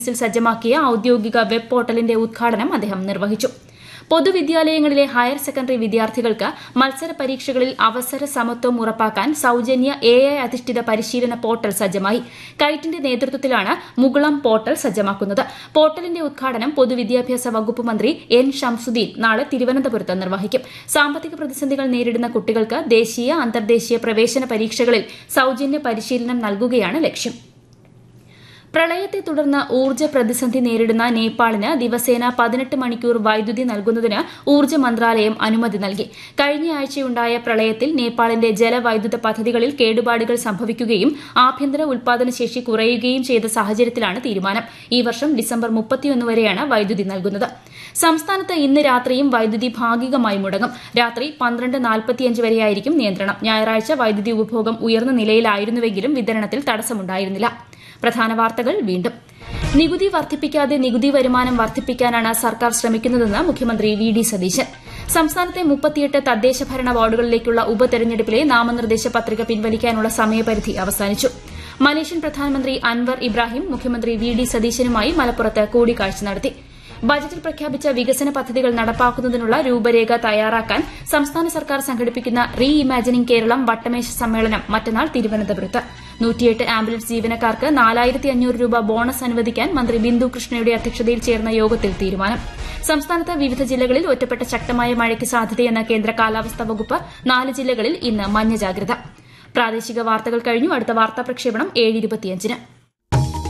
ിൽ സജ്ജമാക്കിയ ഔദ്യോഗിക വെബ് പോർട്ടലിന്റെ ഉദ്ഘാടനം അദ്ദേഹം നിർവഹിച്ചു പൊതുവിദ്യാലയങ്ങളിലെ ഹയർ സെക്കൻഡറി വിദ്യാർത്ഥികൾക്ക് മത്സര പരീക്ഷകളിൽ അവസര സമത്വം ഉറപ്പാക്കാൻ സൌജന്യ എ ഐ അധിഷ്ഠിത പരിശീലന പോർട്ടൽ സജ്ജമായി കൈറ്റിന്റെ നേതൃത്വത്തിലാണ് മുകുളം പോർട്ടൽ സജ്ജമാക്കുന്നത് പോർട്ടലിന്റെ ഉദ്ഘാടനം പൊതുവിദ്യാഭ്യാസ വകുപ്പ് മന്ത്രി എൻ ഷംസുദ്ദീൻ നാളെ തിരുവനന്തപുരത്ത് നിർവഹിക്കും സാമ്പത്തിക പ്രതിസന്ധികൾ നേരിടുന്ന കുട്ടികൾക്ക് ദേശീയ അന്തർദേശീയ പ്രവേശന പരീക്ഷകളിൽ സൌജന്യ പരിശീലനം നൽകുകയാണ് ലക്ഷ്യം പ്രളയത്തെ തുടർന്ന് ഊർജ്ജ പ്രതിസന്ധി നേരിടുന്ന നേപ്പാളിന് ദിവസേന പതിനെട്ട് മണിക്കൂർ വൈദ്യുതി നൽകുന്നതിന് ഊർജ്ജ മന്ത്രാലയം അനുമതി നൽകി കഴിഞ്ഞയാഴ്ചയുണ്ടായ പ്രളയത്തിൽ നേപ്പാളിന്റെ ജലവൈദ്യുത പദ്ധതികളിൽ കേടുപാടുകൾ സംഭവിക്കുകയും ആഭ്യന്തര ഉൽപാദനശേഷി കുറയുകയും ചെയ്ത സാഹചര്യത്തിലാണ് തീരുമാനം ഈ വർഷം ഡിസംബർ മുപ്പത്തിയൊന്ന് വരെയാണ് വൈദ്യുതി നൽകുന്നത് സംസ്ഥാനത്ത് ഇന്ന് രാത്രിയും വൈദ്യുതി ഭാഗികമായി മുടങ്ങും രാത്രി പന്ത്രണ്ട് നാൽപ്പത്തിയഞ്ച് വരെയായിരിക്കും നിയന്ത്രണം ഞായറാഴ്ച വൈദ്യുതി ഉപഭോഗം ഉയർന്ന നിലയിലായിരുന്നുവെങ്കിലും വിതരണത്തിൽ തടസ്സമുണ്ടായിരുന്നില്ല പ്രധാന വാർത്തകൾ വീണ്ടും നികുതി വർദ്ധിപ്പിക്കാതെ നികുതി വരുമാനം വർദ്ധിപ്പിക്കാനാണ് സർക്കാർ ശ്രമിക്കുന്നതെന്ന് മുഖ്യമന്ത്രി വി ഡി സതീശൻ സംസ്ഥാനത്തെ മുപ്പത്തിയെട്ട് തദ്ദേശ ഭരണ വാർഡുകളിലേക്കുള്ള ഉപതെരഞ്ഞെടുപ്പിലെ നാമനിർദ്ദേശ പത്രിക പിൻവലിക്കാനുള്ള സമയപരിധി അവസാനിച്ചു മലേഷ്യൻ പ്രധാനമന്ത്രി അൻവർ ഇബ്രാഹിം മുഖ്യമന്ത്രി വി ഡി സതീശനുമായി മലപ്പുറത്ത് കൂടിക്കാഴ്ച നടത്തി ബജറ്റിൽ പ്രഖ്യാപിച്ച വികസന പദ്ധതികൾ നടപ്പാക്കുന്നതിനുള്ള രൂപരേഖ തയ്യാറാക്കാൻ സംസ്ഥാന സർക്കാർ സംഘടിപ്പിക്കുന്ന റീ ഇമാജിനിംഗ് കേരളം വട്ടമേശ സമ്മേളനം മറ്റന്നാൾ തിരുവനന്തപുരത്ത് നൂറ്റിയെട്ട് ആംബുലൻസ് ജീവനക്കാർക്ക് നാലായിരത്തി അഞ്ഞൂറ് രൂപ ബോണസ് അനുവദിക്കാൻ മന്ത്രി ബിന്ദു കൃഷ്ണയുടെ അധ്യക്ഷതയിൽ ചേർന്ന യോഗത്തിൽ തീരുമാനം സംസ്ഥാനത്ത് വിവിധ ജില്ലകളിൽ ഒറ്റപ്പെട്ട ശക്തമായ മഴയ്ക്ക് സാധ്യതയെന്ന കേന്ദ്ര കാലാവസ്ഥാ വകുപ്പ് നാല് ജില്ലകളിൽ ഇന്ന് മഞ്ഞ ജാഗ്രത പ്രാദേശിക വാർത്തകൾ കഴിഞ്ഞു അടുത്ത വാർത്താ പ്രക്ഷേപണം ഏഴ് ഇരുപത്തിയഞ്ചിന്